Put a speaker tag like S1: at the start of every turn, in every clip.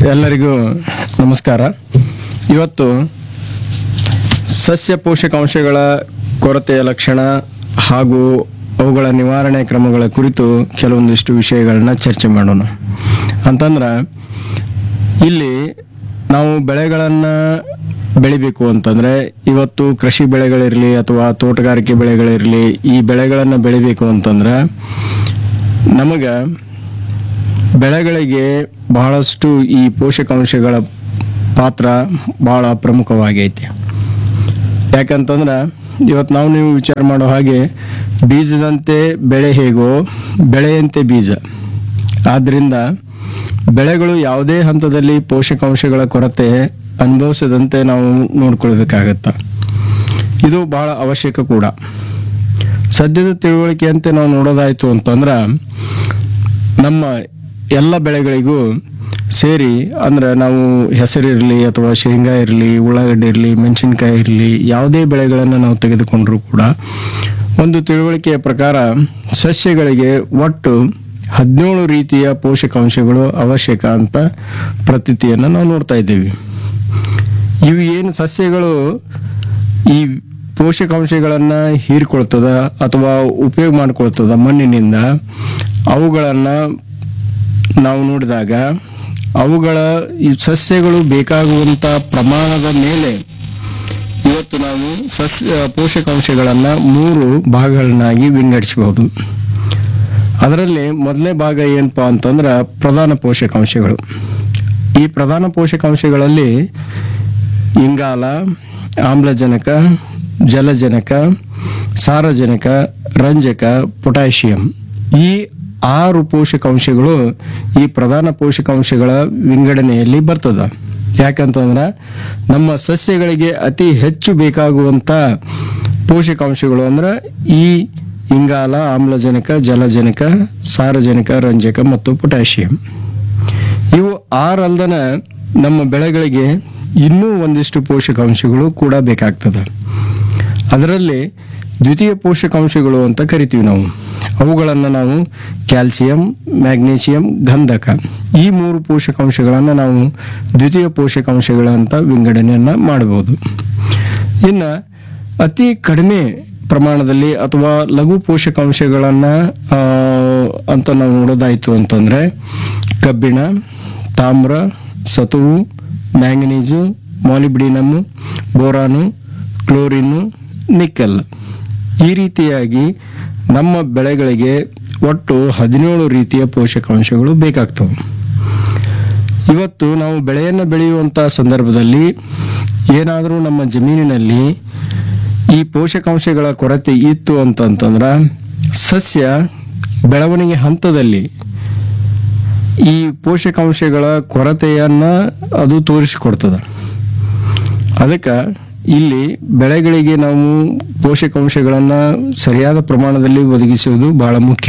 S1: ಎಲ್ಲರಿಗೂ ನಮಸ್ಕಾರ ಇವತ್ತು ಸಸ್ಯ ಪೋಷಕಾಂಶಗಳ ಕೊರತೆಯ ಲಕ್ಷಣ ಹಾಗೂ ಅವುಗಳ ನಿವಾರಣೆ ಕ್ರಮಗಳ ಕುರಿತು ಕೆಲವೊಂದಿಷ್ಟು ವಿಷಯಗಳನ್ನ ಚರ್ಚೆ ಮಾಡೋಣ ಅಂತಂದ್ರೆ ಇಲ್ಲಿ ನಾವು ಬೆಳೆಗಳನ್ನು ಬೆಳಿಬೇಕು ಅಂತಂದರೆ ಇವತ್ತು ಕೃಷಿ ಬೆಳೆಗಳಿರಲಿ ಅಥವಾ ತೋಟಗಾರಿಕೆ ಬೆಳೆಗಳಿರಲಿ ಈ ಬೆಳೆಗಳನ್ನು ಬೆಳಿಬೇಕು ಅಂತಂದ್ರೆ ನಮಗೆ ಬೆಳೆಗಳಿಗೆ ಬಹಳಷ್ಟು ಈ ಪೋಷಕಾಂಶಗಳ ಪಾತ್ರ ಬಹಳ ಪ್ರಮುಖವಾಗೈತಿ ಯಾಕಂತಂದ್ರೆ ಇವತ್ತು ನಾವು ನೀವು ವಿಚಾರ ಮಾಡೋ ಹಾಗೆ ಬೀಜದಂತೆ ಬೆಳೆ ಹೇಗೋ ಬೆಳೆಯಂತೆ ಬೀಜ ಆದ್ದರಿಂದ ಬೆಳೆಗಳು ಯಾವುದೇ ಹಂತದಲ್ಲಿ ಪೋಷಕಾಂಶಗಳ ಕೊರತೆ ಅನುಭವಿಸದಂತೆ ನಾವು ನೋಡ್ಕೊಳ್ಬೇಕಾಗತ್ತ ಇದು ಬಹಳ ಅವಶ್ಯಕ ಕೂಡ ಸದ್ಯದ ತಿಳುವಳಿಕೆಯಂತೆ ನಾವು ನೋಡೋದಾಯ್ತು ಅಂತಂದ್ರೆ ನಮ್ಮ ಎಲ್ಲ ಬೆಳೆಗಳಿಗೂ ಸೇರಿ ಅಂದ್ರೆ ನಾವು ಹೆಸರಿರಲಿ ಅಥವಾ ಶೇಂಗಾ ಇರಲಿ ಉಳ್ಳಾಗಡ್ಡಿ ಇರಲಿ ಮೆಣಸಿನ್ಕಾಯಿ ಇರಲಿ ಯಾವುದೇ ಬೆಳೆಗಳನ್ನು ನಾವು ತೆಗೆದುಕೊಂಡ್ರೂ ಕೂಡ ಒಂದು ತಿಳುವಳಿಕೆಯ ಪ್ರಕಾರ ಸಸ್ಯಗಳಿಗೆ ಒಟ್ಟು ಹದಿನೇಳು ರೀತಿಯ ಪೋಷಕಾಂಶಗಳು ಅವಶ್ಯಕ ಅಂತ ಪ್ರತೀತಿಯನ್ನು ನಾವು ನೋಡ್ತಾ ಇದ್ದೀವಿ ಇವು ಏನು ಸಸ್ಯಗಳು ಈ ಪೋಷಕಾಂಶಗಳನ್ನು ಹೀರಿಕೊಳ್ತದ ಅಥವಾ ಉಪಯೋಗ ಮಾಡ್ಕೊಳ್ತದ ಮಣ್ಣಿನಿಂದ ಅವುಗಳನ್ನು ನಾವು ನೋಡಿದಾಗ ಅವುಗಳ ಈ ಸಸ್ಯಗಳು ಬೇಕಾಗುವಂಥ ಪ್ರಮಾಣದ ಮೇಲೆ ಇವತ್ತು ನಾವು ಸಸ್ಯ ಪೋಷಕಾಂಶಗಳನ್ನು ಮೂರು ಭಾಗಗಳನ್ನಾಗಿ ವಿಂಗಡಿಸಬಹುದು ಅದರಲ್ಲಿ ಮೊದಲನೇ ಭಾಗ ಏನಪ್ಪ ಅಂತಂದ್ರೆ ಪ್ರಧಾನ ಪೋಷಕಾಂಶಗಳು ಈ ಪ್ರಧಾನ ಪೋಷಕಾಂಶಗಳಲ್ಲಿ ಇಂಗಾಲ ಆಮ್ಲಜನಕ ಜಲಜನಕ ಸಾರಜನಕ ರಂಜಕ ಪೊಟ್ಯಾಷಿಯಂ ಈ ಆರು ಪೋಷಕಾಂಶಗಳು ಈ ಪ್ರಧಾನ ಪೋಷಕಾಂಶಗಳ ವಿಂಗಡಣೆಯಲ್ಲಿ ಬರ್ತದ ಯಾಕಂತಂದ್ರೆ ನಮ್ಮ ಸಸ್ಯಗಳಿಗೆ ಅತಿ ಹೆಚ್ಚು ಬೇಕಾಗುವಂಥ ಪೋಷಕಾಂಶಗಳು ಅಂದ್ರೆ ಈ ಇಂಗಾಲ ಆಮ್ಲಜನಕ ಜಲಜನಕ ಸಾರಜನಕ ರಂಜಕ ಮತ್ತು ಪೊಟ್ಯಾಷಿಯಂ ಇವು ಆರಲ್ದನ ನಮ್ಮ ಬೆಳೆಗಳಿಗೆ ಇನ್ನೂ ಒಂದಿಷ್ಟು ಪೋಷಕಾಂಶಗಳು ಕೂಡ ಬೇಕಾಗ್ತದೆ ಅದರಲ್ಲಿ ದ್ವಿತೀಯ ಪೋಷಕಾಂಶಗಳು ಅಂತ ಕರಿತೀವಿ ನಾವು ಅವುಗಳನ್ನು ನಾವು ಕ್ಯಾಲ್ಸಿಯಂ ಮ್ಯಾಗ್ನೀಷಿಯಂ ಗಂಧಕ ಈ ಮೂರು ಪೋಷಕಾಂಶಗಳನ್ನು ನಾವು ದ್ವಿತೀಯ ಪೋಷಕಾಂಶಗಳಂತ ವಿಂಗಡಣೆಯನ್ನು ಮಾಡಬಹುದು ಇನ್ನು ಅತಿ ಕಡಿಮೆ ಪ್ರಮಾಣದಲ್ಲಿ ಅಥವಾ ಲಘು ಪೋಷಕಾಂಶಗಳನ್ನು ಅಂತ ನಾವು ನೋಡೋದಾಯಿತು ಅಂತಂದರೆ ಕಬ್ಬಿಣ ತಾಮ್ರ ಸತುವು manganese molybdenum boron chlorine nickel ಈ ರೀತಿಯಾಗಿ ನಮ್ಮ ಬೆಳೆಗಳಿಗೆ ಒಟ್ಟು ಹದಿನೇಳು ರೀತಿಯ ಪೋಷಕಾಂಶಗಳು ಬೇಕಾಗ್ತವೆ ಇವತ್ತು ನಾವು ಬೆಳೆಯನ್ನು ಬೆಳೆಯುವಂಥ ಸಂದರ್ಭದಲ್ಲಿ ಏನಾದರೂ ನಮ್ಮ ಜಮೀನಿನಲ್ಲಿ ಈ ಪೋಷಕಾಂಶಗಳ ಕೊರತೆ ಇತ್ತು ಅಂತಂತಂದ್ರೆ ಸಸ್ಯ ಬೆಳವಣಿಗೆ ಹಂತದಲ್ಲಿ ಈ ಪೋಷಕಾಂಶಗಳ ಕೊರತೆಯನ್ನು ಅದು ತೋರಿಸಿಕೊಡ್ತದೆ ಅದಕ್ಕೆ ಇಲ್ಲಿ ಬೆಳೆಗಳಿಗೆ ನಾವು ಪೋಷಕಾಂಶಗಳನ್ನು ಸರಿಯಾದ ಪ್ರಮಾಣದಲ್ಲಿ ಒದಗಿಸುವುದು ಬಹಳ ಮುಖ್ಯ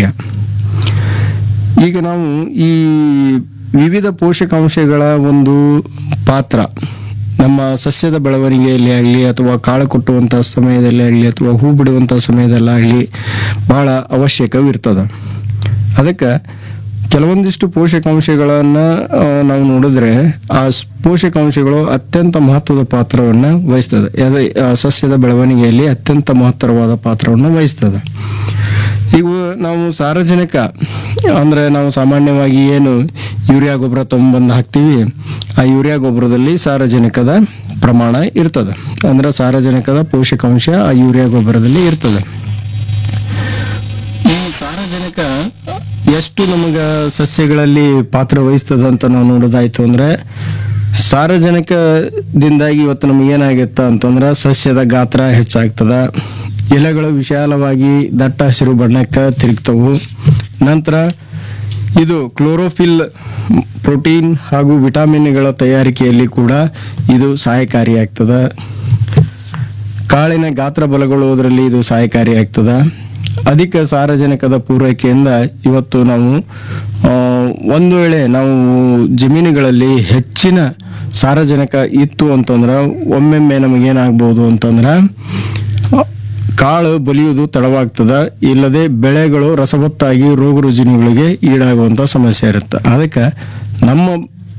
S1: ಈಗ ನಾವು ಈ ವಿವಿಧ ಪೋಷಕಾಂಶಗಳ ಒಂದು ಪಾತ್ರ ನಮ್ಮ ಸಸ್ಯದ ಬೆಳವಣಿಗೆಯಲ್ಲಿ ಆಗಲಿ ಅಥವಾ ಕಾಳು ಕೊಟ್ಟುವಂಥ ಸಮಯದಲ್ಲಿ ಆಗಲಿ ಅಥವಾ ಹೂ ಬಿಡುವಂಥ ಸಮಯದಲ್ಲಾಗಲಿ ಬಹಳ ಅವಶ್ಯಕವಿರ್ತದೆ ಅದಕ್ಕೆ ಕೆಲವೊಂದಿಷ್ಟು ಪೋಷಕಾಂಶಗಳನ್ನು ನಾವು ನೋಡಿದ್ರೆ ಆ ಸ್- ಪೋಷಕಾಂಶಗಳು ಅತ್ಯಂತ ಮಹತ್ವದ ಪಾತ್ರವನ್ನು ವಹಿಸ್ತದೆ ಅದೇ ಆ ಸಸ್ಯದ ಬೆಳವಣಿಗೆಯಲ್ಲಿ ಅತ್ಯಂತ ಮಹತ್ತರವಾದ ಪಾತ್ರವನ್ನು ವಹಿಸ್ತದೆ ಈಗ ನಾವು ಸಾರಜನಕ ಅಂದರೆ ನಾವು ಸಾಮಾನ್ಯವಾಗಿ ಏನು ಯೂರಿಯಾ ಗೊಬ್ಬರ ತೊಗೊಂಬಂದು ಹಾಕ್ತೀವಿ ಆ ಯೂರಿಯಾ ಗೊಬ್ಬರದಲ್ಲಿ ಸಾರಜನಕದ ಪ್ರಮಾಣ ಇರ್ತದೆ ಅಂದ್ರೆ ಸಾರಜನಕದ ಪೋಷಕಾಂಶ ಆ ಯೂರಿಯಾ ಗೊಬ್ಬರದಲ್ಲಿ ಇರ್ತದೆ ಈ ಸಾರಜನಕ ಎಷ್ಟು ನಮಗೆ ಸಸ್ಯಗಳಲ್ಲಿ ಪಾತ್ರ ವಹಿಸ್ತದೆ ಅಂತ ನಾವು ನೋಡೋದಾಯ್ತು ಅಂದ್ರೆ ಸಾರಜನಕದಿಂದಾಗಿ ಇವತ್ತು ನಮಗೆ ಏನಾಗಿತ್ತ ಅಂತಂದ್ರೆ ಸಸ್ಯದ ಗಾತ್ರ ಹೆಚ್ಚಾಗ್ತದ ಎಲೆಗಳು ವಿಶಾಲವಾಗಿ ದಟ್ಟ ಹಸಿರು ಬಣ್ಣಕ್ಕೆ ತಿರುಗ್ತವು ನಂತರ ಇದು ಕ್ಲೋರೋಫಿಲ್ ಪ್ರೋಟೀನ್ ಹಾಗೂ ವಿಟಮಿನ್ಗಳ ತಯಾರಿಕೆಯಲ್ಲಿ ಕೂಡ ಇದು ಸಹಾಯಕಾರಿಯಾಗ್ತದೆ ಕಾಳಿನ ಗಾತ್ರ ಬಲಗೊಳ್ಳುವುದರಲ್ಲಿ ಇದು ಸಹಾಯಕಾರಿಯಾಗ್ತದೆ ಅಧಿಕ ಸಾರಜನಕದ ಪೂರೈಕೆಯಿಂದ ಇವತ್ತು ನಾವು ಆ, ಒಂದು ವೇಳೆ ನಾವು ಜಮೀನುಗಳಲ್ಲಿ ಹೆಚ್ಚಿನ ಸಾರಜನಕ ಇತ್ತು ಅಂತಂದ್ರೆ ಒಮ್ಮೆಮ್ಮೆ ನಮಗೇನಾಗ್ಬೋದು ಅಂತಂದ್ರೆ ಕಾಳು ಬಲಿಯುವುದು ತಡವಾಗ್ತದ ಇಲ್ಲದೆ ಬೆಳೆಗಳು ರಸವತ್ತಾಗಿ ರೋಗ ರುಜಿನಗಳಿಗೆ ಈಡಾಗುವಂಥ ಸಮಸ್ಯೆ ಇರುತ್ತೆ ಅದಕ್ಕೆ ನಮ್ಮ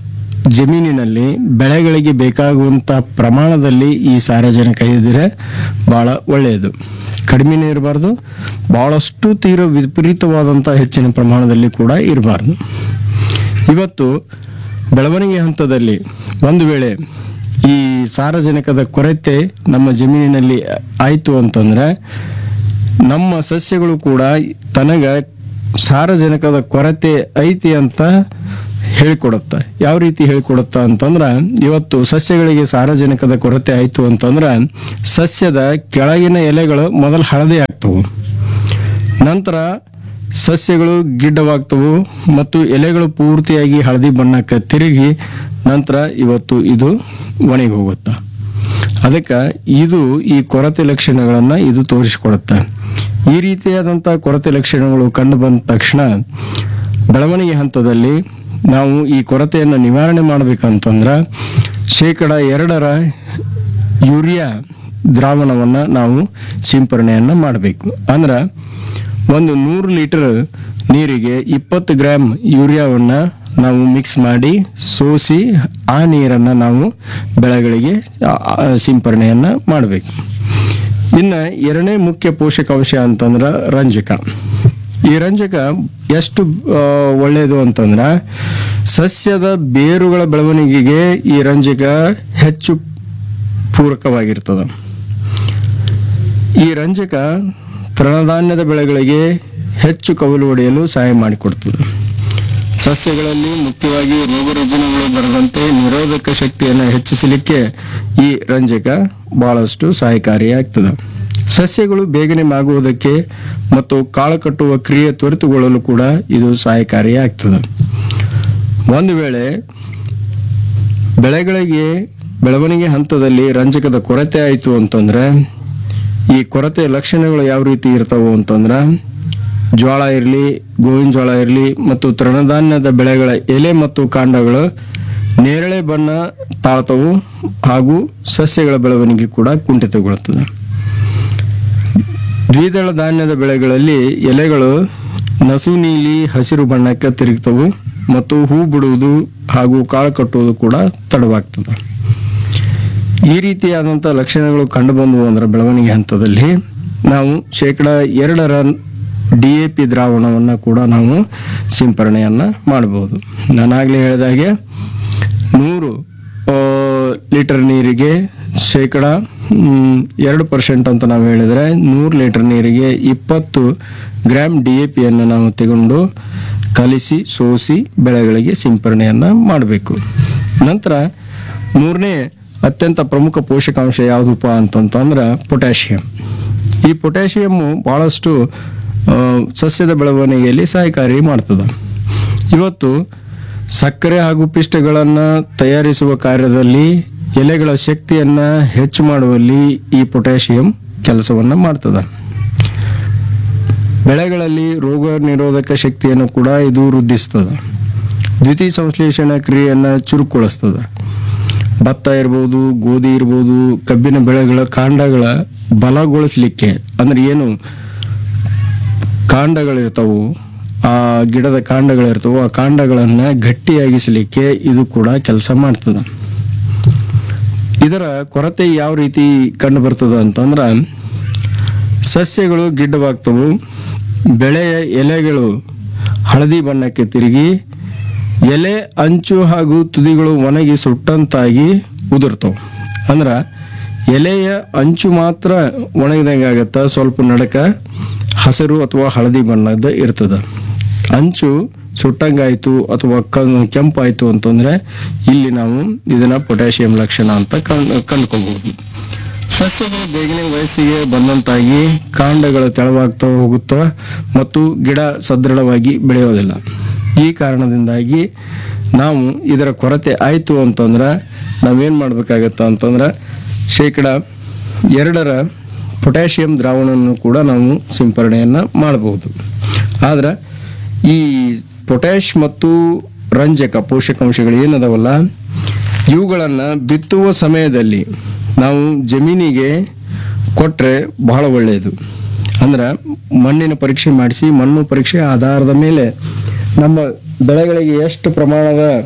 S1: ಜಮೀನಿನಲ್ಲಿ ಬೆಳೆಗಳಿಗೆ ಬೇಕಾಗುವಂಥ ಪ್ರಮಾಣದಲ್ಲಿ ಈ ಸಾರಜನಕ ಇದ್ದರೆ ಭಾಳ ಒಳ್ಳೆಯದು ಕಡಿಮೆನೇ ಇರಬಾರ್ದು ಭಾಳಷ್ಟು ತೀವ್ರ ವಿಪರೀತವಾದಂಥ ಹೆಚ್ಚಿನ ಪ್ರಮಾಣದಲ್ಲಿ ಕೂಡ ಇರಬಾರ್ದು ಇವತ್ತು ಬೆಳವಣಿಗೆ ಹಂತದಲ್ಲಿ ಒಂದು ವೇಳೆ ಈ ಸಾರಜನಕದ ಕೊರತೆ ನಮ್ಮ ಜಮೀನಿನಲ್ಲಿ ಆಯಿತು ಅಂತಂದ್ರೆ ನಮ್ಮ ಸಸ್ಯಗಳು ಕೂಡ ತನಗ ಸಾರಜನಕದ ಕೊರತೆ ಐತಿ ಅಂತ ಹೇಳಿಕೊಡುತ್ತೆ ಯಾವ ರೀತಿ ಹೇಳಿಕೊಡುತ್ತ ಅಂತಂದ್ರೆ ಇವತ್ತು ಸಸ್ಯಗಳಿಗೆ ಸಾರಜನಕದ ಕೊರತೆ ಆಯಿತು ಅಂತಂದ್ರೆ ಸಸ್ಯದ ಕೆಳಗಿನ ಎಲೆಗಳು ಮೊದಲು ಹಳದಿ ಆಗ್ತವು ನಂತರ ಸಸ್ಯಗಳು ಗಿಡ್ಡವಾಗ್ತವು ಮತ್ತು ಎಲೆಗಳು ಪೂರ್ತಿಯಾಗಿ ಹಳದಿ ಬಣ್ಣಕ್ಕೆ ತಿರುಗಿ ನಂತರ ಇವತ್ತು ಇದು ಒಣಗಿ ಹೋಗುತ್ತೆ ಅದಕ್ಕೆ ಇದು ಈ ಕೊರತೆ ಲಕ್ಷಣಗಳನ್ನು ಇದು ತೋರಿಸಿಕೊಡುತ್ತೆ ಈ ರೀತಿಯಾದಂಥ ಕೊರತೆ ಲಕ್ಷಣಗಳು ಕಂಡು ಬಂದ ತಕ್ಷಣ ಬೆಳವಣಿಗೆ ಹಂತದಲ್ಲಿ ನಾವು ಈ ಕೊರತೆಯನ್ನು ನಿವಾರಣೆ ಮಾಡಬೇಕಂತಂದ್ರೆ ಶೇಕಡ ಎರಡರ ಯೂರಿಯಾ ದ್ರಾವಣವನ್ನು ನಾವು ಸಿಂಪರಣೆಯನ್ನು ಮಾಡಬೇಕು ಅಂದ್ರೆ ಒಂದು ನೂರು ಲೀಟರ್ ನೀರಿಗೆ ಇಪ್ಪತ್ತು ಗ್ರಾಮ್ ಯೂರಿಯಾವನ್ನು ನಾವು ಮಿಕ್ಸ್ ಮಾಡಿ ಸೋಸಿ ಆ ನೀರನ್ನು ನಾವು ಬೆಳೆಗಳಿಗೆ ಆ- ಆ ಸಿಂಪರಣೆಯನ್ನು ಮಾಡಬೇಕು ಇನ್ನು ಎರಡನೇ ಮುಖ್ಯ ಪೋಷಕಾಂಶ ಅಂತಂದ್ರೆ ರಂಜಕ ಈ ರಂಜಕ ಎಷ್ಟು ಆ, ಒಳ್ಳೆಯದು ಅಂತಂದ್ರೆ ಸಸ್ಯದ ಬೇರುಗಳ ಬೆಳವಣಿಗೆಗೆ ಈ ರಂಜಕ ಹೆಚ್ಚು ಪೂರಕವಾಗಿರ್ತದೆ ಈ ರಂಜಕ ತೃಣಧಾನ್ಯದ ಬೆಳೆಗಳಿಗೆ ಹೆಚ್ಚು ಕವಲು ಹೊಡೆಯಲು ಸಹಾಯ ಮಾಡಿಕೊಡ್ತದೆ ಸಸ್ಯಗಳಲ್ಲಿ ಮುಖ್ಯವಾಗಿ ರೋಗ ರುಜಿನಗಳು ಬರದಂತೆ ನಿರೋಧಕ ಶಕ್ತಿಯನ್ನು ಹೆಚ್ಚಿಸಲಿಕ್ಕೆ ಈ ರಂಜಕ ಬಹಳಷ್ಟು ಸಹಾಯಕಾರಿಯಾಗ್ತದೆ ಸಸ್ಯಗಳು ಬೇಗನೆ ಮಾಗುವುದಕ್ಕೆ ಮತ್ತು ಕಾಳು ಕಟ್ಟುವ ಕ್ರಿಯೆ ತ್ವರಿತಗೊಳ್ಳಲು ಕೂಡ ಇದು ಸಹಾಯಕಾರಿಯಾಗ್ತದೆ ಒಂದು ವೇಳೆ ಬೆಳೆಗಳಿಗೆ ಬೆಳವಣಿಗೆ ಹಂತದಲ್ಲಿ ರಂಜಕದ ಕೊರತೆ ಆಯಿತು ಅಂತಂದ್ರೆ ಈ ಕೊರತೆ ಲಕ್ಷಣಗಳು ಯಾವ ರೀತಿ ಇರ್ತಾವು ಅಂತಂದ್ರೆ ಜೋಳ ಇರಲಿ ಗೋವಿನ ಜೋಳ ಇರಲಿ ಮತ್ತು ತೃಣಧಾನ್ಯದ ಬೆಳೆಗಳ ಎಲೆ ಮತ್ತು ಕಾಂಡಗಳು ನೇರಳೆ ಬಣ್ಣ ತಾಳ್ತವು ಹಾಗೂ ಸಸ್ಯಗಳ ಬೆಳವಣಿಗೆ ಕೂಡ ಕುಂಠಿತಗೊಳ್ಳುತ್ತದೆ ದ್ವಿದಳ ಧಾನ್ಯದ ಬೆಳೆಗಳಲ್ಲಿ ಎಲೆಗಳು ನಸು ನೀಲಿ ಹಸಿರು ಬಣ್ಣಕ್ಕೆ ತಿರುಗ್ತವು ಮತ್ತು ಹೂ ಬಿಡುವುದು ಹಾಗೂ ಕಾಳು ಕಟ್ಟುವುದು ಕೂಡ ತಡವಾಗ್ತದೆ ಈ ರೀತಿಯಾದಂಥ ಲಕ್ಷಣಗಳು ಕಂಡುಬಂದವು ಅಂದ್ರೆ ಬೆಳವಣಿಗೆ ಹಂತದಲ್ಲಿ ನಾವು ಶೇಕಡ ಎರಡರ ಡಿ ಎ ಪಿ ದ್ರಾವಣವನ್ನು ಕೂಡ ನಾವು ಸಿಂಪರಣೆಯನ್ನು ಮಾಡಬಹುದು ನಾನಾಗಲೇ ಹೇಳಿದಾಗೆ ನೂರು ಆ, ಲೀಟರ್ ನೀರಿಗೆ ಶೇಕಡ ಮ್, ಎರಡು ಪರ್ಸೆಂಟ್ ಅಂತ ನಾವು ಹೇಳಿದರೆ ನೂರು ಲೀಟರ್ ನೀರಿಗೆ ಇಪ್ಪತ್ತು ಗ್ರಾಮ್ ಡಿ ಎ ಪಿಯನ್ನು ನಾವು ತಗೊಂಡು ಕಲಿಸಿ ಸೋಸಿ ಬೆಳೆಗಳಿಗೆ ಸಿಂಪರಣೆಯನ್ನು ಮಾಡಬೇಕು ನಂತರ ಮೂರನೇ ಅತ್ಯಂತ ಪ್ರಮುಖ ಪೋಷಕಾಂಶ ಯಾವುದಪ್ಪ ಅಂತಂತಂದ್ರೆ ಪೊಟ್ಯಾಷಿಯಂ ಈ ಪೊಟ್ಯಾಷಿಯಮ್ಮು ಭಾಳಷ್ಟು ಆ, ಸಸ್ಯದ ಬೆಳವಣಿಗೆಯಲ್ಲಿ ಸಹಾಯಕಾರಿ ಮಾಡ್ತದೆ ಇವತ್ತು ಸಕ್ಕರೆ ಹಾಗೂ ಪಿಷ್ಟಗಳನ್ನು ತಯಾರಿಸುವ ಕಾರ್ಯದಲ್ಲಿ ಎಲೆಗಳ ಶಕ್ತಿಯನ್ನು ಹೆಚ್ಚು ಮಾಡುವಲ್ಲಿ ಈ ಪೊಟ್ಯಾಷಿಯಂ ಕೆಲಸವನ್ನು ಮಾಡ್ತದೆ ಬೆಳೆಗಳಲ್ಲಿ ರೋಗ ನಿರೋಧಕ ಶಕ್ತಿಯನ್ನು ಕೂಡ ಇದು ವೃದ್ಧಿಸ್ತದೆ ದ್ವಿತೀಯ ಸಂಶ್ಲೇಷಣಾ ಕ್ರಿಯೆಯನ್ನು ಚುರುಕುಗೊಳಿಸ್ತದೆ ಭತ್ತ ಇರ್ಬೋದು ಗೋಧಿ ಇರ್ಬೋದು ಕಬ್ಬಿನ ಬೆಳೆಗಳ ಕಾಂಡಗಳ ಬಲಗೊಳಿಸ್ಲಿಕ್ಕೆ ಅಂದ್ರೆ ಏನು ಕಾಂಡಗಳಿರ್ತಾವು ಆ ಗಿಡದ ಕಾಂಡಗಳಿರ್ತಾವು ಆ ಕಾಂಡಗಳನ್ನು ಗಟ್ಟಿಯಾಗಿಸಲಿಕ್ಕೆ ಇದು ಕೂಡ ಕೆಲಸ ಮಾಡ್ತದೆ ಇದರ ಕೊರತೆ ಯಾವ ರೀತಿ ಕಂಡು ಬರ್ತದೆ ಅಂತಂದ್ರೆ ಸಸ್ಯಗಳು ಗಿಡ್ಡವಾಗ್ತವು ಬೆಳೆಯ ಎಲೆಗಳು ಹಳದಿ ಬಣ್ಣಕ್ಕೆ ತಿರುಗಿ ಎಲೆ ಅಂಚು ಹಾಗೂ ತುದಿಗಳು ಒಣಗಿ ಸುಟ್ಟಂತಾಗಿ ಉದುರ್ತವು ಅಂದ್ರೆ ಎಲೆಯ ಅಂಚು ಮಾತ್ರ ಒಣಗಿದಂಗೆ ಆಗತ್ತೆ ಸ್ವಲ್ಪ ನಡಕ ಹಸಿರು ಅಥವಾ ಹಳದಿ ಬಣ್ಣದ ಇರ್ತದೆ ಅಂಚು ಸುಟ್ಟಂಗಾಯ್ತು ಅಥವಾ ಕ- ಕೆಂಪಾಯ್ತು ಅಂತಂದ್ರೆ ಇಲ್ಲಿ ನಾವು ಇದನ್ನ ಪೊಟ್ಯಾಷಿಯಂ ಲಕ್ಷಣ ಅಂತ ಕಂಡು ಕಂಡ್ಕೋಬಹುದು ಸಸ್ಯಗಳು ಬೇಗನೆ ವಯಸ್ಸಿಗೆ ಬಂದಂತಾಗಿ ಕಾಂಡಗಳು ತೆಳವಾಗ್ತಾ ಹೋಗುತ್ತವೆ ಮತ್ತು ಗಿಡ ಸದೃಢವಾಗಿ ಬೆಳೆಯೋದಿಲ್ಲ ಈ ಕಾರಣದಿಂದಾಗಿ ನಾವು ಇದರ ಕೊರತೆ ಆಯಿತು ಅಂತಂದ್ರೆ ನಾವೇನು ಮಾಡಬೇಕಾಗತ್ತ ಅಂತಂದ್ರೆ ಶೇಕಡ ಎರಡರ ಪೊಟ್ಯಾಷಿಯಂ ದ್ರಾವಣವನ್ನು ಕೂಡ ನಾವು ಸಿಂಪರಣೆಯನ್ನು ಮಾಡಬಹುದು ಆದ್ರೆ ಈ ಪೊಟ್ಯಾಷ್ ಮತ್ತು ರಂಜಕ ಪೋಷಕಾಂಶಗಳು ಏನದವಲ್ಲ ಇವುಗಳನ್ನು ಬಿತ್ತುವ ಸಮಯದಲ್ಲಿ ನಾವು ಜಮೀನಿಗೆ ಕೊಟ್ಟರೆ ಬಹಳ ಒಳ್ಳೆಯದು ಅಂದ್ರೆ ಮಣ್ಣಿನ ಪರೀಕ್ಷೆ ಮಾಡಿಸಿ ಮಣ್ಣು ಪರೀಕ್ಷೆ ಆಧಾರದ ಮೇಲೆ ನಮ್ಮ ಬೆಳೆಗಳಿಗೆ ಎಷ್ಟು ಪ್ರಮಾಣದ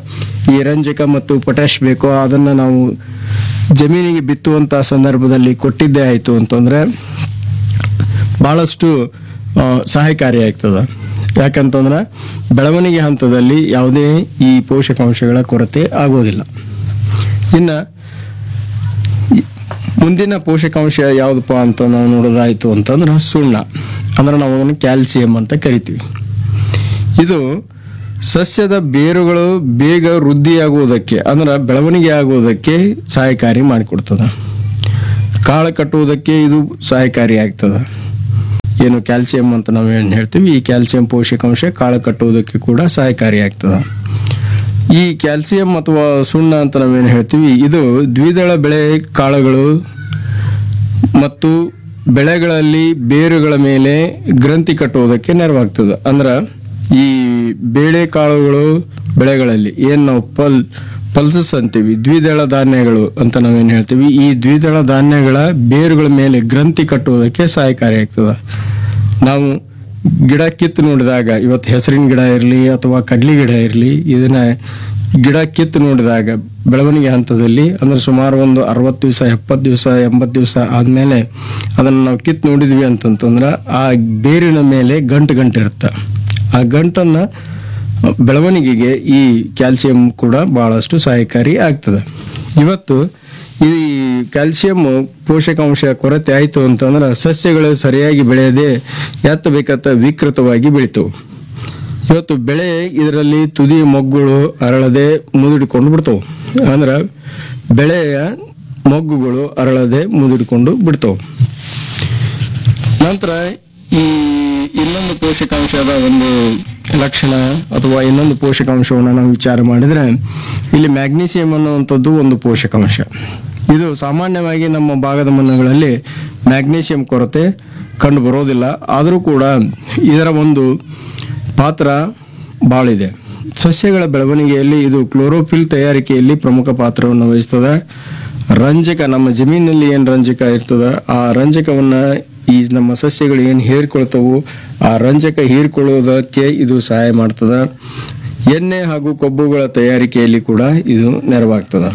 S1: ಈ ರಂಜಕ ಮತ್ತು ಪೊಟ್ಯಾಶ್ ಬೇಕೋ ಅದನ್ನು ನಾವು ಜಮೀನಿಗೆ ಬಿತ್ತುವಂಥ ಸಂದರ್ಭದಲ್ಲಿ ಕೊಟ್ಟಿದ್ದೇ ಆಯಿತು ಅಂತಂದರೆ ಭಾಳಷ್ಟು ಆ, ಸಹಾಯಕಾರಿಯಾಗ್ತದೆ ಯಾಕಂತಂದ್ರೆ ಬೆಳವಣಿಗೆ ಹಂತದಲ್ಲಿ ಯಾವುದೇ ಈ ಪೋಷಕಾಂಶಗಳ ಕೊರತೆ ಆಗೋದಿಲ್ಲ ಇನ್ನು ಈ ಮುಂದಿನ ಪೋಷಕಾಂಶ ಯಾವುದಪ್ಪ ಅಂತ ನಾವು ನೋಡೋದಾಯಿತು ಅಂತಂದ್ರೆ ಸುಣ್ಣ ಅಂದ್ರೆ ನಾವು ಅದನ್ನು ಕ್ಯಾಲ್ಸಿಯಂ ಅಂತ ಕರಿತೀವಿ ಇದು ಸಸ್ಯದ ಬೇರುಗಳು ಬೇಗ ವೃದ್ಧಿಯಾಗುವುದಕ್ಕೆ ಅಂದ್ರೆ ಬೆಳವಣಿಗೆ ಆಗುವುದಕ್ಕೆ ಸಹಾಯಕಾರಿ ಮಾಡಿಕೊಡ್ತದೆ ಕಾಳು ಕಟ್ಟುವುದಕ್ಕೆ ಇದು ಸಹಾಯಕಾರಿ ಆಗ್ತದೆ ಏನು ಕ್ಯಾಲ್ಸಿಯಂ ಅಂತ ನಾವು ಏನು ಹೇಳ್ತೀವಿ ಈ ಕ್ಯಾಲ್ಸಿಯಂ ಪೋಷಕಾಂಶ ಕಾಳು ಕಟ್ಟುವುದಕ್ಕೆ ಕೂಡ ಸಹಾಯಕಾರಿ ಆಗ್ತದೆ ಈ ಕ್ಯಾಲ್ಸಿಯಂ ಅಥವಾ ಸುಣ್ಣ ಅಂತ ನಾವೇನು ಹೇಳ್ತೀವಿ ಇದು ದ್ವಿದಳ ಬೆಳೆ ಕಾಳುಗಳು ಮತ್ತು ಬೆಳೆಗಳಲ್ಲಿ ಬೇರುಗಳ ಮೇಲೆ ಗ್ರಂಥಿ ಕಟ್ಟುವುದಕ್ಕೆ ನೆರವಾಗ್ತದೆ ಅಂದ್ರೆ ಈ ಬೇಳೆಕಾಳುಗಳು ಬೆಳೆಗಳಲ್ಲಿ ಏನು ನಾವು ಪಲ್ ಪಲ್ಸಸ್ ಅಂತೀವಿ ದ್ವಿದಳ ಧಾನ್ಯಗಳು ಅಂತ ನಾವೇನು ಹೇಳ್ತೀವಿ ಈ ದ್ವಿದಳ ಧಾನ್ಯಗಳ ಬೇರುಗಳ ಮೇಲೆ ಗ್ರಂಥಿ ಕಟ್ಟುವುದಕ್ಕೆ ಸಹಾಯಕಾರಿಯಾಗ್ತದೆ ನಾವು ಗಿಡ ಕಿತ್ತು ನೋಡಿದಾಗ ಇವತ್ತು ಹೆಸರಿನ ಗಿಡ ಇರಲಿ ಅಥವಾ ಕಡ್ಲಿ ಗಿಡ ಇರಲಿ ಇದನ್ನ ಗಿಡ ಕಿತ್ತು ನೋಡಿದಾಗ ಬೆಳವಣಿಗೆ ಹಂತದಲ್ಲಿ ಅಂದ್ರೆ ಸುಮಾರು ಒಂದು ಅರವತ್ತು ದಿವಸ ಎಪ್ಪತ್ತು ದಿವಸ ಎಂಬತ್ತು ದಿವಸ ಆದಮೇಲೆ ಅದನ್ನು ನಾವು ಕಿತ್ತು ನೋಡಿದ್ವಿ ಅಂತಂತಂದ್ರೆ ಆ ಬೇರಿನ ಮೇಲೆ ಗಂಟು ಗಂಟು ಇರುತ್ತೆ ಆ ಗಂಟನ್ನು ಬೆಳವಣಿಗೆಗೆ ಈ ಕ್ಯಾಲ್ಸಿಯಂ ಕೂಡ ಬಹಳಷ್ಟು ಸಹಾಯಕಾರಿ ಆಗ್ತದೆ ಇವತ್ತು ಈ ಕ್ಯಾಲ್ಸಿಯಂ ಪೋಷಕಾಂಶ ಕೊರತೆ ಆಯಿತು ಅಂತಂದ್ರೆ ಸಸ್ಯಗಳು ಸರಿಯಾಗಿ ಬೆಳೆಯದೆ ಎತ್ತ ಬೇಕತ್ತ ವಿಕೃತವಾಗಿ ಬೆಳಿತವು ಇವತ್ತು ಬೆಳೆ ಇದರಲ್ಲಿ ತುದಿ ಮೊಗ್ಗುಗಳು ಅರಳದೆ ಮುದುಡಿಕೊಂಡು ಬಿಡ್ತವು ಅಂದ್ರೆ ಬೆಳೆಯ ಮೊಗ್ಗುಗಳು ಅರಳದೆ ಮುದುಡಿಕೊಂಡು ಬಿಡ್ತವು ನಂತರ ಈ ಇನ್ನೊಂದು ಪೋಷಕಾಂಶದ ಒಂದು ಲಕ್ಷಣ ಅಥವಾ ಇನ್ನೊಂದು ಪೋಷಕಾಂಶವನ್ನು ನಾವು ವಿಚಾರ ಮಾಡಿದರೆ ಇಲ್ಲಿ ಮ್ಯಾಗ್ನೀಸಿಯಂ ಅನ್ನುವಂಥದ್ದು ಒಂದು ಪೋಷಕಾಂಶ ಇದು ಸಾಮಾನ್ಯವಾಗಿ ನಮ್ಮ ಭಾಗದ ಮಣ್ಣುಗಳಲ್ಲಿ ಮ್ಯಾಗ್ನೀಸಿಯಂ ಕೊರತೆ ಕಂಡು ಬರೋದಿಲ್ಲ ಆದರೂ ಕೂಡ ಇದರ ಒಂದು ಪಾತ್ರ ಭಾಳಿದೆ ಸಸ್ಯಗಳ ಬೆಳವಣಿಗೆಯಲ್ಲಿ ಇದು ಕ್ಲೋರೋಫಿಲ್ ತಯಾರಿಕೆಯಲ್ಲಿ ಪ್ರಮುಖ ಪಾತ್ರವನ್ನು ವಹಿಸ್ತದೆ ರಂಜಕ ನಮ್ಮ ಜಮೀನಲ್ಲಿ ಏನು ರಂಜಕ ಇರ್ತದೆ ಆ ರಂಜಕವನ್ನು ಈ ನಮ್ಮ ಸಸ್ಯಗಳು ಏನು ಹೀರ್ಕೊಳ್ತವು ಆ ರಂಜಕ ಹೀರ್ಕೊಳ್ಳೋದಕ್ಕೆ ಇದು ಸಹಾಯ ಮಾಡ್ತದೆ ಎಣ್ಣೆ ಹಾಗೂ ಕೊಬ್ಬುಗಳ ತಯಾರಿಕೆಯಲ್ಲಿ ಕೂಡ ಇದು ನೆರವಾಗ್ತದೆ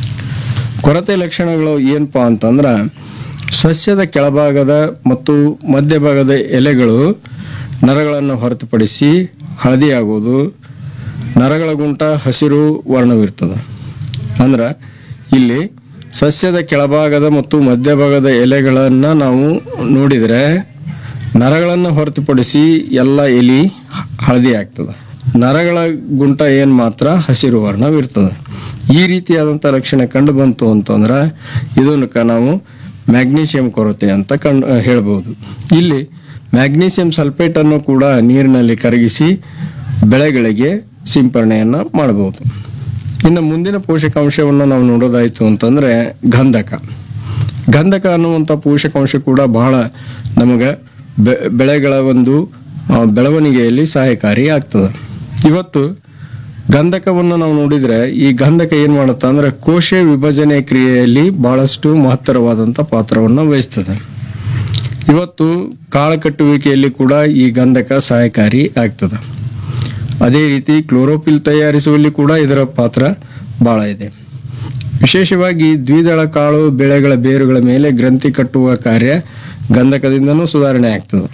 S1: ಕೊರತೆ ಲಕ್ಷಣಗಳು ಏನಪ್ಪ ಅಂತಂದ್ರೆ ಸಸ್ಯದ ಕೆಳಭಾಗದ ಮತ್ತು ಮಧ್ಯಭಾಗದ ಎಲೆಗಳು ನರಗಳನ್ನು ಹೊರತುಪಡಿಸಿ ಹಳದಿಯಾಗುವುದು ನರಗಳ ಗುಂಟ ಹಸಿರು ವರ್ಣವಿರ್ತದೆ ಅಂದ್ರೆ ಇಲ್ಲಿ ಸಸ್ಯದ ಕೆಳಭಾಗದ ಮತ್ತು ಮಧ್ಯಭಾಗದ ಎಲೆಗಳನ್ನು ನಾವು ನೋಡಿದರೆ ನರಗಳನ್ನು ಹೊರತುಪಡಿಸಿ ಎಲ್ಲ ಎಲಿ ಹಳದಿ ಆಗ್ತದೆ ನರಗಳ ಗುಂಟ ಏನು ಮಾತ್ರ ಹಸಿರು ವರ್ಣವಿರ್ತದೆ ಈ ರೀತಿಯಾದಂಥ ಲಕ್ಷಣ ಕಂಡು ಬಂತು ಅಂತಂದ್ರೆ ಇದನ್ನು ನಾವು ಮ್ಯಾಗ್ನೀಷಿಯಂ ಕೊರತೆ ಅಂತ ಕಂಡು ಹೇಳ್ಬೋದು ಇಲ್ಲಿ ಮ್ಯಾಗ್ನೀಷಿಯಂ ಸಲ್ಫೇಟನ್ನು ಕೂಡ ನೀರಿನಲ್ಲಿ ಕರಗಿಸಿ ಬೆಳೆಗಳಿಗೆ ಸಿಂಪರಣೆಯನ್ನು ಮಾಡಬಹುದು ಇನ್ನು ಮುಂದಿನ ಪೋಷಕಾಂಶವನ್ನು ನಾವು ನೋಡೋದಾಯಿತು ಅಂತಂದರೆ ಗಂಧಕ ಗಂಧಕ ಅನ್ನುವಂಥ ಪೋಷಕಾಂಶ ಕೂಡ ಬಹಳ ನಮಗೆ ಬೆ ಬೆಳೆಗಳ ಒಂದು ಆ, ಬೆಳವಣಿಗೆಯಲ್ಲಿ ಸಹಾಯಕಾರಿ ಆಗ್ತದೆ ಇವತ್ತು ಗಂಧಕವನ್ನು ನಾವು ನೋಡಿದರೆ ಈ ಗಂಧಕ ಏನು ಮಾಡುತ್ತೆ ಅಂದರೆ ಕೋಶ ವಿಭಜನೆ ಕ್ರಿಯೆಯಲ್ಲಿ ಬಹಳಷ್ಟು ಮಹತ್ತರವಾದಂಥ ಪಾತ್ರವನ್ನು ವಹಿಸ್ತದೆ ಇವತ್ತು ಕಾಳು ಕಟ್ಟುವಿಕೆಯಲ್ಲಿ ಕೂಡ ಈ ಗಂಧಕ ಸಹಾಯಕಾರಿ ಆಗ್ತದೆ ಅದೇ ರೀತಿ ಕ್ಲೋರೋಫಿಲ್ ತಯಾರಿಸುವಲ್ಲಿ ಕೂಡ ಇದರ ಪಾತ್ರ ಬಹಳ ಇದೆ ವಿಶೇಷವಾಗಿ ದ್ವಿದಳ ಕಾಳು ಬೆಳೆಗಳ ಬೇರುಗಳ ಮೇಲೆ ಗ್ರಂಥಿ ಕಟ್ಟುವ ಕಾರ್ಯ ಗಂಧಕದಿಂದನೂ ಸುಧಾರಣೆ ಆಗ್ತದೆ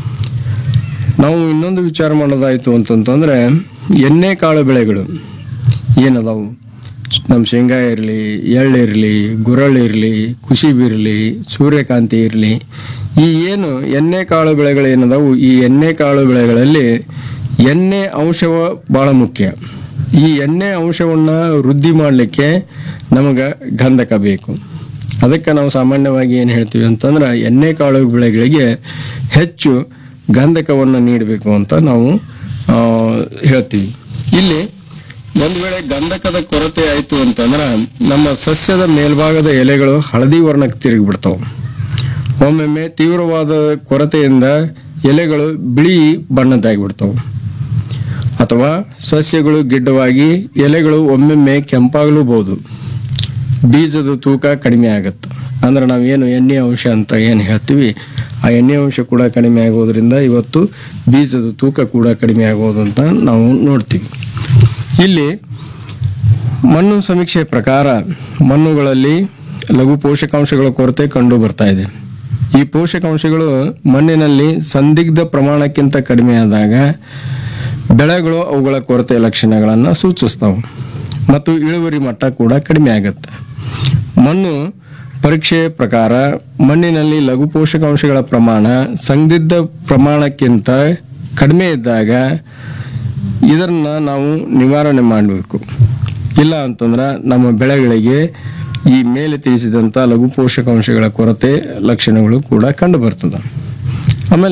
S1: ನಾವು ಇನ್ನೊಂದು ವಿಚಾರ ಮಾಡೋದಾಯಿತು ಅಂತಂತಂದ್ರೆ ಎಣ್ಣೆ ಕಾಳು ಬೆಳೆಗಳು ಏನದಾವು ನಮ್ಮ ಶೇಂಗಾ ಇರಲಿ ಎಳ್ಳಿರಲಿ ಗುರಳಿರಲಿ ಕುಸಿಬಿ ಇರಲಿ ಸೂರ್ಯಕಾಂತಿ ಇರಲಿ ಈ ಏನು ಎಣ್ಣೆ ಕಾಳು ಬೆಳೆಗಳು ಏನದಾವು ಈ ಎಣ್ಣೆ ಕಾಳು ಬೆಳೆಗಳಲ್ಲಿ ಎಣ್ಣೆ ಅಂಶವ ಭಾಳ ಮುಖ್ಯ ಈ ಎಣ್ಣೆ ಅಂಶವನ್ನು ವೃದ್ಧಿ ಮಾಡಲಿಕ್ಕೆ ನಮಗೆ ಗಂಧಕ ಬೇಕು ಅದಕ್ಕೆ ನಾವು ಸಾಮಾನ್ಯವಾಗಿ ಏನು ಹೇಳ್ತೀವಿ ಅಂತಂದ್ರೆ ಎಣ್ಣೆ ಕಾಳು ಬೆಳೆಗಳಿಗೆ ಹೆಚ್ಚು ಗಂಧಕವನ್ನು ನೀಡಬೇಕು ಅಂತ ನಾವು ಆ, ಹೇಳ್ತೀವಿ ಇಲ್ಲಿ ಒಂದು ವೇಳೆ ಗಂಧಕದ ಕೊರತೆ ಆಯಿತು ಅಂತಂದ್ರೆ ನಮ್ಮ ಸಸ್ಯದ ಮೇಲ್ಭಾಗದ ಎಲೆಗಳು ಹಳದಿ ವರ್ಣಕ್ಕೆ ತಿರುಗಿ ಬಿಡ್ತಾವೆ ಒಮ್ಮೊಮ್ಮೆ ತೀವ್ರವಾದ ಕೊರತೆಯಿಂದ ಎಲೆಗಳು ಬಿಳಿ ಬಣ್ಣದ್ದಾಗಿಬಿಡ್ತಾವೆ ಅಥವಾ ಸಸ್ಯಗಳು ಗಿಡ್ಡವಾಗಿ ಎಲೆಗಳು ಒಮ್ಮೊಮ್ಮೆ ಕೆಂಪಾಗಲೂಬಹುದು ಬೀಜದ ತೂಕ ಕಡಿಮೆ ಆಗುತ್ತೆ ಅಂದ್ರೆ ನಾವೇನು ಎಣ್ಣೆ ಅಂಶ ಅಂತ ಏನು ಹೇಳ್ತೀವಿ ಆ ಎಣ್ಣೆ ಅಂಶ ಕೂಡ ಕಡಿಮೆ ಆಗೋದ್ರಿಂದ ಇವತ್ತು ಬೀಜದ ತೂಕ ಕೂಡ ಕಡಿಮೆ ಆಗೋದು ಅಂತ ನಾವು ನೋಡ್ತೀವಿ ಇಲ್ಲಿ ಮಣ್ಣು ಸಮೀಕ್ಷೆ ಪ್ರಕಾರ ಮಣ್ಣುಗಳಲ್ಲಿ ಲಘು ಪೋಷಕಾಂಶಗಳ ಕೊರತೆ ಕಂಡು ಬರ್ತಾ ಇದೆ ಈ ಪೋಷಕಾಂಶಗಳು ಮಣ್ಣಿನಲ್ಲಿ ಸಂದಿಗ್ಧ ಪ್ರಮಾಣಕ್ಕಿಂತ ಕಡಿಮೆಯಾದಾಗ ಬೆಳೆಗಳು ಅವುಗಳ ಕೊರತೆ ಲಕ್ಷಣಗಳನ್ನು ಸೂಚಿಸ್ತವೆ ಮತ್ತು ಇಳುವರಿ ಮಟ್ಟ ಕೂಡ ಕಡಿಮೆ ಆಗುತ್ತೆ ಮಣ್ಣು ಪರೀಕ್ಷೆ ಪ್ರಕಾರ ಮಣ್ಣಿನಲ್ಲಿ ಲಘು ಪೋಷಕಾಂಶಗಳ ಪ್ರಮಾಣ ಸಂದಿಗ್ಧ ಪ್ರಮಾಣಕ್ಕಿಂತ ಕಡಿಮೆ ಇದ್ದಾಗ ಇದನ್ನ ನಾವು ನಿವಾರಣೆ ಮಾಡಬೇಕು ಇಲ್ಲ ಅಂತಂದ್ರೆ ನಮ್ಮ ಬೆಳೆಗಳಿಗೆ ಈ ಮೇಲೆ ತಿಳಿಸಿದಂಥ ಲಘು ಪೋಷಕಾಂಶಗಳ ಕೊರತೆ ಲಕ್ಷಣಗಳು ಕೂಡ ಕಂಡು ಬರ್ತದೆ